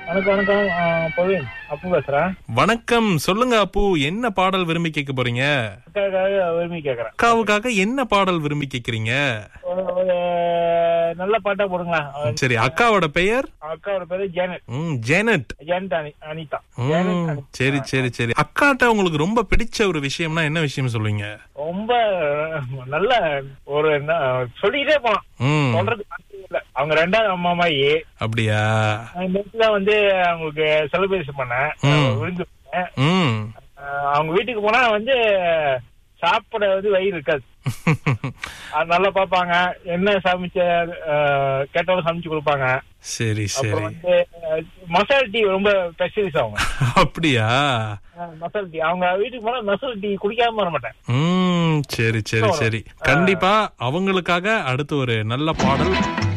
வணக்கம் வணக்கம் ஆ, பிரவீன் அப்பு பேசுறேன் வணக்கம் சொல்லுங்க அப்பு என்ன பாடல் விரும்பி கேட்க போறீங்க அக்காவுக்காக விரும்பி கேக்குறேன் அக்காவுக்காக என்ன பாடல் விரும்பி கேக்குறீங்க ஒரு ஒரு நல்ல பாட்டா போடுங்களா சரி அக்காவோட பெயர் அக்காவோட பேரு ஜேனட் ம் ஜேனட் ஜேனட் அனி அனிதா ஜேனட் ம், அனி- சரி சரி சரி அக்காட்ட உங்களுக்கு ரொம்ப பிடிச்ச ஒரு விஷயம்னா என்ன விஷயம் சொல்லுவீங்க ரொம்ப நல்ல ஒரு என்ன- சொல்லிக்கிட்டே போலாம் ம் சொல்றது வார்த்தையே இல்ல அவங்க ரெண்டாவது அம்மா மாதிரி அப்படியா நேற்று தான் வந்து அவங்களுக்கு செலிப்ரேஷன் பண்ணேன் ம். விருந்து பண்ணேன். ம் அஹ் அவங்க வீட்டுக்கு போனா வந்து சாப்பிட வந்து வயிறு இருக்காது அது நல்லா பாப்பாங்க என்ன சமைச்ச அஹ், கேட்டாலும் சமைச்சு கொடுப்பாங்க சரி அப்புறம் சரி வந்து அஹ், மசாலா டீ ரொம்ப ஸ்பெஷலிஸ்ட் அவங்க அப்படியா அஹ், மசாலா டீ அவங்க வீட்டுக்கு போனா மசாலா டீ குடிக்காம வர மாட்டேன் ம் சரி சரி சரி கண்டிப்பா அவங்களுக்காக அடுத்து ஒரு நல்ல பாடல்